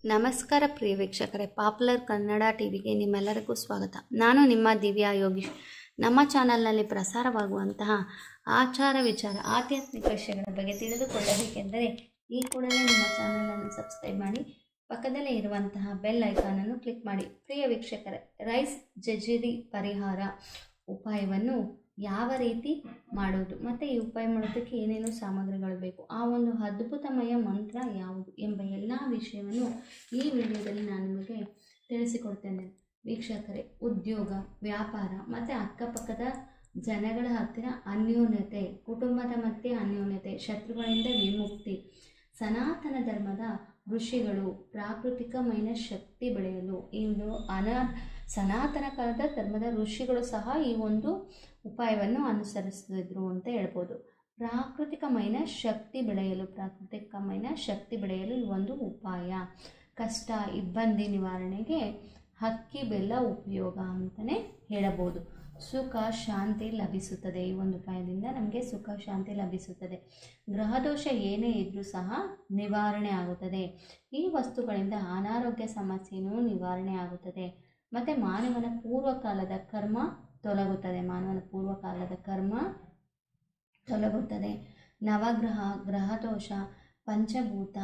ನಮಸ್ಕಾರ ಪ್ರಿಯ ವೀಕ್ಷಕರೇ ಪಾಪ್ಯುಲರ್ ಕನ್ನಡ ಟಿವಿಗೆ ನಿಮ್ಮೆಲ್ಲರಿಗೂ ಸ್ವಾಗತ ನಾನು ನಿಮ್ಮ ದಿವ್ಯಾ ಯೋಗೀಶ್ ನಮ್ಮ ಚಾನಲ್ನಲ್ಲಿ ಪ್ರಸಾರವಾಗುವಂತಹ ಆಚಾರ ವಿಚಾರ ಆಧ್ಯಾತ್ಮಿಕ ವಿಷಯಗಳ ಬಗ್ಗೆ ತಿಳಿದುಕೊಳ್ಳಬೇಕೆಂದರೆ ಈ ಕೂಡಲೇ ನಮ್ಮ ಚಾನಲನ್ನು ಸಬ್ಸ್ಕ್ರೈಬ್ ಮಾಡಿ ಪಕ್ಕದಲ್ಲೇ ಇರುವಂತಹ ಬೆಲ್ ಐಕಾನನ್ನು ಕ್ಲಿಕ್ ಮಾಡಿ ಪ್ರಿಯ ವೀಕ್ಷಕರೇ ರೈಸ್ ಜಜ್ಜಿರಿ ಪರಿಹಾರ ಉಪಾಯವನ್ನು ಯಾವ ರೀತಿ ಮಾಡೋದು ಮತ್ತು ಈ ಉಪಾಯ ಮಾಡೋದಕ್ಕೆ ಏನೇನು ಸಾಮಗ್ರಿಗಳು ಬೇಕು ಆ ಒಂದು ಅದ್ಭುತಮಯ ಮಂತ್ರ ಯಾವುದು ಎಂಬ ಎಲ್ಲ ವಿಷಯವನ್ನು ಈ ವಿಡಿಯೋದಲ್ಲಿ ನಾನು ನಿಮಗೆ ತಿಳಿಸಿಕೊಡ್ತೇನೆ ವೀಕ್ಷಕರೇ ಉದ್ಯೋಗ ವ್ಯಾಪಾರ ಮತ್ತು ಅಕ್ಕಪಕ್ಕದ ಜನಗಳ ಹತ್ತಿರ ಅನ್ಯೋನ್ಯತೆ ಕುಟುಂಬದ ಮಧ್ಯೆ ಅನ್ಯೋನ್ಯತೆ ಶತ್ರುಗಳಿಂದ ವಿಮುಕ್ತಿ ಸನಾತನ ಧರ್ಮದ ಋಷಿಗಳು ಪ್ರಾಕೃತಿಕమైన ಶಕ್ತಿ ಬೆಳೆಯಲು ಇದು ಅನ ಸನಾತನ ಕಾಲದ ಧರ್ಮದ ಋಷಿಗಳು ಸಹ ಈ ಒಂದು ಉಪಾಯವನ್ನು ಅನುಸರಿಸ್ತಿದ್ರು ಅಂತ ಹೇಳ್ಬೋದು ಪ್ರಾಕೃತಿಕమైన ಶಕ್ತಿ ಬೆಳೆಯಲು ಪ್ರಾಕೃತಿಕమైన ಶಕ್ತಿ ಬೆಳೆಯಲು ಈ ಒಂದು ಉಪಾಯ ಕಷ್ಟ ಇಬ್ಬಂದಿ ನಿವಾರಣೆಗೆ ಹಕ್ಕಿ ಬೆಲ್ಲ ಉಪಯೋಗ ಅಂತಲೇ ಹೇಳಬಹುದು ಸುಖ ಶಾಂತಿ ಲಭಿಸುತ್ತದೆ ಈ ಒಂದು ಉಪಾಯದಿಂದ ನಮಗೆ ಸುಖ ಶಾಂತಿ ಲಭಿಸುತ್ತದೆ ಗ್ರಹದೋಷ ಏನೇ ಇದ್ದರೂ ಸಹ ನಿವಾರಣೆ ಆಗುತ್ತದೆ ಈ ವಸ್ತುಗಳಿಂದ ಅನಾರೋಗ್ಯ ಸಮಸ್ಯೆಯೂ ನಿವಾರಣೆ ಆಗುತ್ತದೆ ಮತ್ತು ಮಾನವನ ಪೂರ್ವಕಾಲದ ಕರ್ಮ ತೊಲಗುತ್ತದೆ ಮಾನವನ ಪೂರ್ವಕಾಲದ ಕರ್ಮ ತೊಲಗುತ್ತದೆ ನವಗ್ರಹ ಗ್ರಹದೋಷ ಪಂಚಭೂತ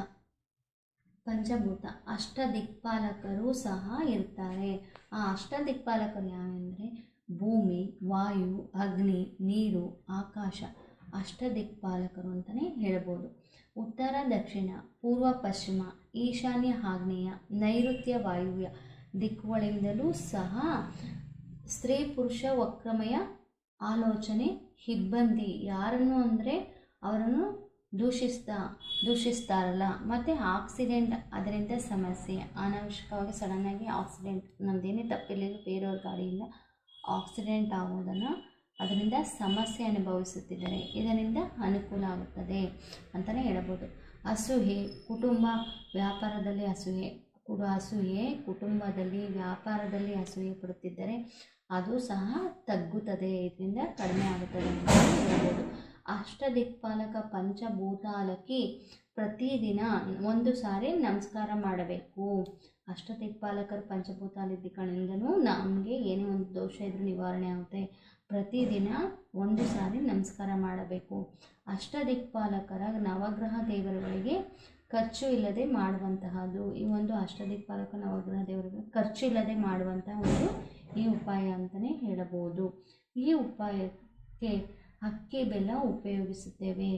ಪಂಚಭೂತ ಅಷ್ಟ ದಿಕ್ಪಾಲಕರು ಸಹ ಇರ್ತಾರೆ ಆ ಅಷ್ಟ ದಿಕ್ಪಾಲಕರು ಯಾವೆಂದರೆ ಭೂಮಿ ವಾಯು ಅಗ್ನಿ ನೀರು ಆಕಾಶ ಅಷ್ಟ ದಿಕ್ಪಾಲಕರು ಅಂತಲೇ ಹೇಳ್ಬೋದು ಉತ್ತರ ದಕ್ಷಿಣ ಪೂರ್ವ ಪಶ್ಚಿಮ ಈಶಾನ್ಯ ಆಗ್ನೇಯ ನೈಋತ್ಯ ವಾಯುವ್ಯ ದಿಕ್ಕುಗಳಿಂದಲೂ ಸಹ ಸ್ತ್ರೀ ಪುರುಷ ವಕ್ರಮಯ ಆಲೋಚನೆ ಇಬ್ಬಂದಿ ಯಾರನ್ನು ಅಂದರೆ ಅವರನ್ನು ದೂಷಿಸ್ತಾ ದೂಷಿಸ್ತಾರಲ್ಲ ಮತ್ತು ಆಕ್ಸಿಡೆಂಟ್ ಅದರಿಂದ ಸಮಸ್ಯೆ ಅನಾವಶ್ಯಕವಾಗಿ ಸಡನ್ನಾಗಿ ಆಕ್ಸಿಡೆಂಟ್ ನಮ್ಮದೇನೇ ತಪ್ಪಿರಲಿಲ್ಲ ಬೇರೆಯವ್ರ ಗಾಡಿಯಿಂದ ಆಕ್ಸಿಡೆಂಟ್ ಆಗೋದನ್ನು ಅದರಿಂದ ಸಮಸ್ಯೆ ಅನುಭವಿಸುತ್ತಿದ್ದಾರೆ ಇದರಿಂದ ಅನುಕೂಲ ಆಗುತ್ತದೆ ಅಂತಲೇ ಹೇಳ್ಬೋದು ಅಸೂಯೆ ಕುಟುಂಬ ವ್ಯಾಪಾರದಲ್ಲಿ ಅಸೂಯೆ ಕೂಡ ಅಸೂಯೆ ಕುಟುಂಬದಲ್ಲಿ ವ್ಯಾಪಾರದಲ್ಲಿ ಅಸೂಯೆ ಪಡುತ್ತಿದ್ದರೆ ಅದು ಸಹ ತಗ್ಗುತ್ತದೆ ಇದರಿಂದ ಕಡಿಮೆ ಆಗುತ್ತದೆ ಅಂತ ಹೇಳ್ಬೋದು ಅಷ್ಟದಿಕ್ಪಾಲಕ ಪಂಚಭೂತಾಲಕಿ ಪ್ರತಿದಿನ ಒಂದು ಸಾರಿ ನಮಸ್ಕಾರ ಮಾಡಬೇಕು ಅಷ್ಟದಿಕ್ಪಾಲಕರು ಪಂಚಭೂತಾಲಿದ್ದಿಗಳಿಂದನೂ ನಮಗೆ ಏನೇ ಒಂದು ದೋಷ ಇದ್ರೂ ನಿವಾರಣೆ ಆಗುತ್ತೆ ಪ್ರತಿದಿನ ಒಂದು ಸಾರಿ ನಮಸ್ಕಾರ ಮಾಡಬೇಕು ಅಷ್ಟದಿಕ್ಪಾಲಕರ ನವಗ್ರಹ ದೇವರುಗಳಿಗೆ ಖರ್ಚು ಇಲ್ಲದೆ ಮಾಡುವಂತಹದ್ದು ಈ ಒಂದು ಅಷ್ಟದಿಕ್ಪಾಲಕ ನವಗ್ರಹ ದೇವರಿಗೆ ಖರ್ಚು ಇಲ್ಲದೆ ಮಾಡುವಂತಹ ಒಂದು ಈ ಉಪಾಯ ಅಂತಲೇ ಹೇಳಬಹುದು ಈ ಉಪಾಯಕ್ಕೆ ಅಕ್ಕಿ ಬೆಲ್ಲ ಉಪಯೋಗಿಸುತ್ತೇವೆ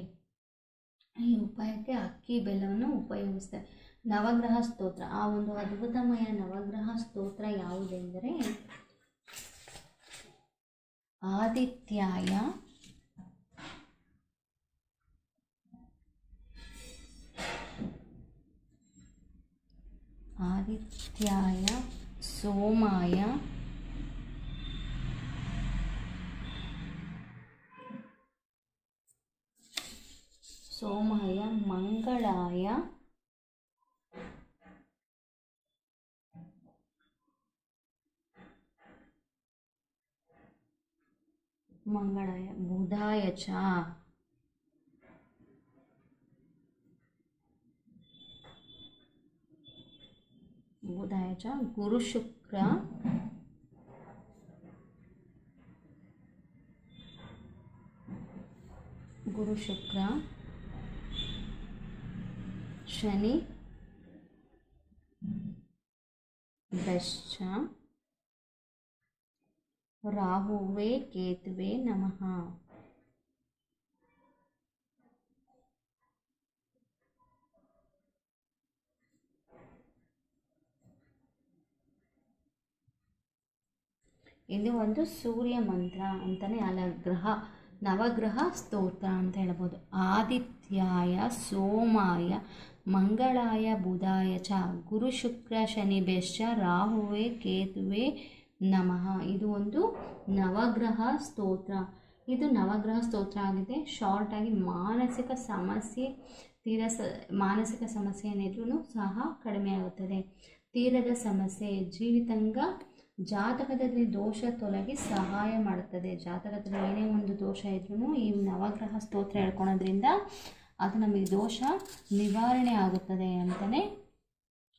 ಈ ಉಪಾಯಕ್ಕೆ ಅಕ್ಕಿ ಬೆಲ್ಲವನ್ನು ಉಪಯೋಗಿಸ್ತೇವೆ ನವಗ್ರಹ ಸ್ತೋತ್ರ ಆ ಒಂದು ಅದ್ಭುತಮಯ ನವಗ್ರಹ ಸ್ತೋತ್ರ ಯಾವುದೆಂದರೆ ಆದಿತ್ಯಾಯ ಆದಿತ್ಯಾಯ ಸೋಮಾಯ ಸೋಮಾಯ ಮಂಗಳಾಯ ಮಂಗಳಾಯ ಬುಧಾಯ ಚ ಬುಧಾಯ ಚ ಗುರು ಶುಕ್ರ ಗುರು ಶುಕ್ರ ಶನಿ ದಶ್ಚ ರಾಹುವೇ ಕೇತುವೆ ನಮಃ ಇದು ಒಂದು ಸೂರ್ಯ ಮಂತ್ರ ಅಂತಲೇ ಅಲ್ಲ ಗ್ರಹ ನವಗ್ರಹ ಸ್ತೋತ್ರ ಅಂತ ಹೇಳ್ಬೋದು ಆದಿತ್ಯಾಯ ಸೋಮಾಯ ಮಂಗಳಾಯ ಬುಧಾಯ ಚ ಗುರು ಶುಕ್ರ ಶನಿ ಬೆಶ್ಚ ರಾಹುವೆ ಕೇತುವೆ ನಮಃ ಇದು ಒಂದು ನವಗ್ರಹ ಸ್ತೋತ್ರ ಇದು ನವಗ್ರಹ ಸ್ತೋತ್ರ ಆಗಿದೆ ಶಾರ್ಟಾಗಿ ಮಾನಸಿಕ ಸಮಸ್ಯೆ ತೀರ ಸ ಮಾನಸಿಕ ಸಮಸ್ಯೆ ಏನಿದ್ರೂ ಸಹ ಕಡಿಮೆ ಆಗುತ್ತದೆ ತೀರದ ಸಮಸ್ಯೆ ಜೀವಿತಾಂಗ ಜಾತಕದಲ್ಲಿ ದೋಷ ತೊಲಗಿ ಸಹಾಯ ಮಾಡುತ್ತದೆ ಜಾತಕದಲ್ಲಿ ಏನೇ ಒಂದು ದೋಷ ಇದ್ರೂ ಈ ನವಗ್ರಹ ಸ್ತೋತ್ರ ಹೇಳ್ಕೊಳೋದ್ರಿಂದ ಅದು ನಮಗೆ ದೋಷ ನಿವಾರಣೆ ಆಗುತ್ತದೆ ಅಂತಲೇ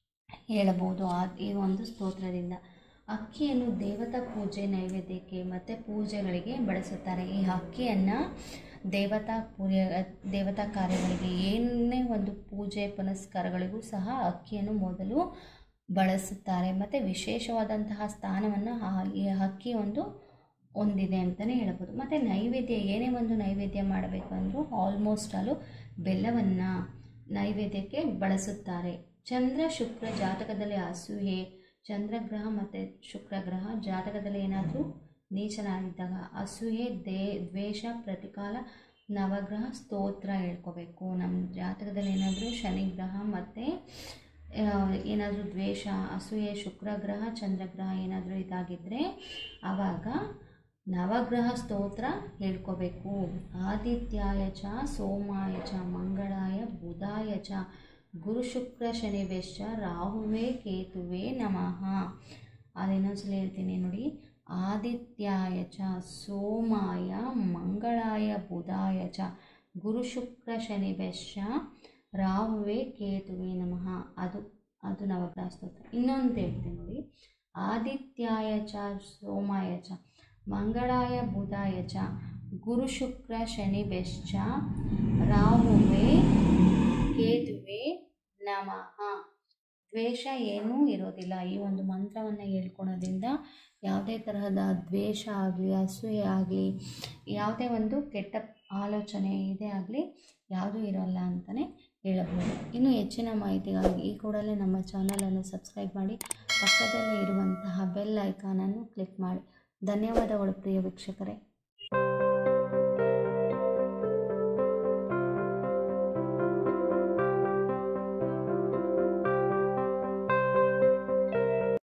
ಹೇಳಬಹುದು ಆ ಈ ಒಂದು ಸ್ತೋತ್ರದಿಂದ ಅಕ್ಕಿಯನ್ನು ದೇವತಾ ಪೂಜೆ ನೈವೇದ್ಯಕ್ಕೆ ಮತ್ತು ಪೂಜೆಗಳಿಗೆ ಬಳಸುತ್ತಾರೆ ಈ ಅಕ್ಕಿಯನ್ನು ದೇವತಾ ಪೂಜೆ ದೇವತಾ ಕಾರ್ಯಗಳಿಗೆ ಏನೇ ಒಂದು ಪೂಜೆ ಪುನಸ್ಕಾರಗಳಿಗೂ ಸಹ ಅಕ್ಕಿಯನ್ನು ಮೊದಲು ಬಳಸುತ್ತಾರೆ ಮತ್ತು ವಿಶೇಷವಾದಂತಹ ಸ್ಥಾನವನ್ನು ಆ ಈ ಅಕ್ಕಿ ಒಂದು ಹೊಂದಿದೆ ಅಂತಲೇ ಹೇಳ್ಬೋದು ಮತ್ತು ನೈವೇದ್ಯ ಏನೇ ಒಂದು ನೈವೇದ್ಯ ಮಾಡಬೇಕು ಅಂದರೂ ಆಲ್ಮೋಸ್ಟ್ ಅಲ್ಲೂ ಬೆಲ್ಲವನ್ನು ನೈವೇದ್ಯಕ್ಕೆ ಬಳಸುತ್ತಾರೆ ಚಂದ್ರ ಶುಕ್ರ ಜಾತಕದಲ್ಲಿ ಅಸೂಯೆ ಚಂದ್ರಗ್ರಹ ಮತ್ತು ಶುಕ್ರಗ್ರಹ ಜಾತಕದಲ್ಲಿ ಏನಾದರೂ ನೀಚನಾಗಿದ್ದಾಗ ಅಸೂಯೆ ದೇ ದ್ವೇಷ ಪ್ರತಿಕಾಲ ನವಗ್ರಹ ಸ್ತೋತ್ರ ಹೇಳ್ಕೋಬೇಕು ನಮ್ಮ ಜಾತಕದಲ್ಲಿ ಏನಾದರೂ ಶನಿಗ್ರಹ ಮತ್ತು ಏನಾದರೂ ದ್ವೇಷ ಅಸೂಯೆ ಶುಕ್ರಗ್ರಹ ಚಂದ್ರಗ್ರಹ ಏನಾದರೂ ಇದಾಗಿದ್ದರೆ ಆವಾಗ ನವಗ್ರಹ ಸ್ತೋತ್ರ ಹೇಳ್ಕೋಬೇಕು ಆದಿತ್ಯಾಯ ಚ ಸೋಮಾಯ ಚ ಮಂಗಳಾಯ ಬುಧಾಯ ಚ ಗುರು ಶುಕ್ರ ಶನಿವೆಶ್ಚ ರಾಹುವೇ ಕೇತುವೆ ನಮಃ ಅದಿನ್ನೊಂದ್ಸಲ ಹೇಳ್ತೀನಿ ನೋಡಿ ಆದಿತ್ಯಾಯ ಚ ಸೋಮಾಯ ಮಂಗಳಾಯ ಬುಧಾಯ ಚ ಗುರು ಶುಕ್ರ ಶನಿವೆಶ್ಚ ರಾಹುವೇ ಕೇತುವೆ ನಮಃ ಅದು ಅದು ನವಗ್ರಹ ಸ್ತೋತ್ರ ಇನ್ನೊಂದು ಹೇಳ್ತೀನಿ ನೋಡಿ ಆದಿತ್ಯಾಯ ಚ ಸೋಮಾಯ ಚ ಮಂಗಳಾಯ ಬುಧಾಯ ಚ ಗುರು ಶುಕ್ರ ಶನಿವೆಶ್ಚ ರಾಹುವೇ ಕೇತುವೆ ನಮಃ ದ್ವೇಷ ಏನೂ ಇರೋದಿಲ್ಲ ಈ ಒಂದು ಮಂತ್ರವನ್ನು ಹೇಳ್ಕೊಳೋದ್ರಿಂದ ಯಾವುದೇ ತರಹದ ದ್ವೇಷ ಆಗಲಿ ಅಸೂಯೆ ಆಗಲಿ ಯಾವುದೇ ಒಂದು ಕೆಟ್ಟ ಆಲೋಚನೆ ಇದೇ ಆಗಲಿ ಯಾವುದೂ ಇರೋಲ್ಲ ಅಂತಲೇ ಹೇಳಬಹುದು ಇನ್ನು ಹೆಚ್ಚಿನ ಮಾಹಿತಿಗಾಗಿ ಈ ಕೂಡಲೇ ನಮ್ಮ ಚಾನಲನ್ನು ಸಬ್ಸ್ಕ್ರೈಬ್ ಮಾಡಿ ಪಕ್ಕದಲ್ಲೇ ಇರುವಂತಹ ಬೆಲ್ ಐಕಾನನ್ನು ಕ್ಲಿಕ್ ಮಾಡಿ ಧನ್ಯವಾದಗಳು ಪ್ರಿಯ ವೀಕ್ಷಕರೇ